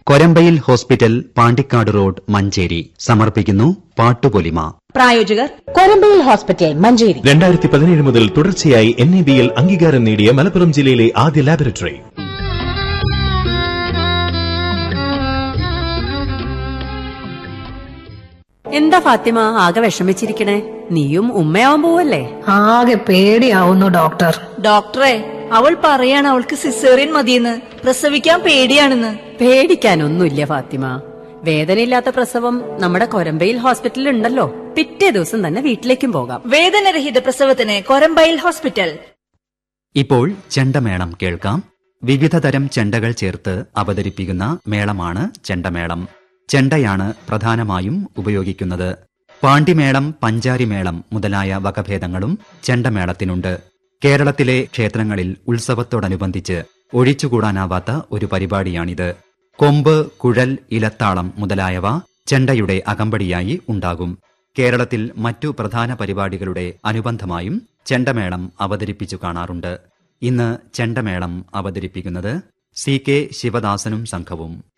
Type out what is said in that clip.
Korambayil hospital Pandikkad road Manjeri സമർപ്പിക്കുന്നു പാട്ടുപൊലിമ പ്രായോജകർ കൊരമ്പയിൽ ഹോസ്പിറ്റൽ മഞ്ചേരി രണ്ടായിരത്തി പതിനേഴ് മുതൽ തുടർച്ചയായി എൻ ഇ ബിയിൽ അംഗീകാരം നേടിയ മലപ്പുറം ജില്ലയിലെ ആദ്യ ലാബറട്ടറി എന്താ ഫാത്തിമ ആകെ വിഷമിച്ചിരിക്കണേ നീയും ഉമ്മയാവാൻ പോവല്ലേ ആകെ പേടിയാവുന്നു ഡോക്ടർ ഡോക്ടറെ അവൾ പറയാണ് അവൾക്ക് സിസേറിയൻ മതിയെന്ന് പ്രസവിക്കാൻ പേടിയാണെന്ന് പേടിക്കാനൊന്നുമില്ല ഫാത്തിമ വേദനയില്ലാത്ത പ്രസവം നമ്മുടെ കൊരമ്പയിൽ ഹോസ്പിറ്റലിൽ ഉണ്ടല്ലോ പിറ്റേ ദിവസം തന്നെ വീട്ടിലേക്കും പോകാം വേദനരഹിത പ്രസവത്തിന് കൊരമ്പയിൽ ഹോസ്പിറ്റൽ ഇപ്പോൾ ചെണ്ടമേളം കേൾക്കാം വിവിധ തരം ചെണ്ടകൾ ചേർത്ത് അവതരിപ്പിക്കുന്ന മേളമാണ് ചെണ്ടമേളം ചെണ്ടയാണ് പ്രധാനമായും ഉപയോഗിക്കുന്നത് പാണ്ടിമേളം പഞ്ചാരിമേളം മുതലായ വകഭേദങ്ങളും ചെണ്ടമേളത്തിനുണ്ട് കേരളത്തിലെ ക്ഷേത്രങ്ങളിൽ ഉത്സവത്തോടനുബന്ധിച്ച് ഒഴിച്ചുകൂടാനാവാത്ത ഒരു പരിപാടിയാണിത് കൊമ്പ് കുഴൽ ഇലത്താളം മുതലായവ ചെണ്ടയുടെ അകമ്പടിയായി ഉണ്ടാകും കേരളത്തിൽ മറ്റു പ്രധാന പരിപാടികളുടെ അനുബന്ധമായും ചെണ്ടമേളം അവതരിപ്പിച്ചു കാണാറുണ്ട് ഇന്ന് ചെണ്ടമേളം അവതരിപ്പിക്കുന്നത് സി കെ ശിവദാസനും സംഘവും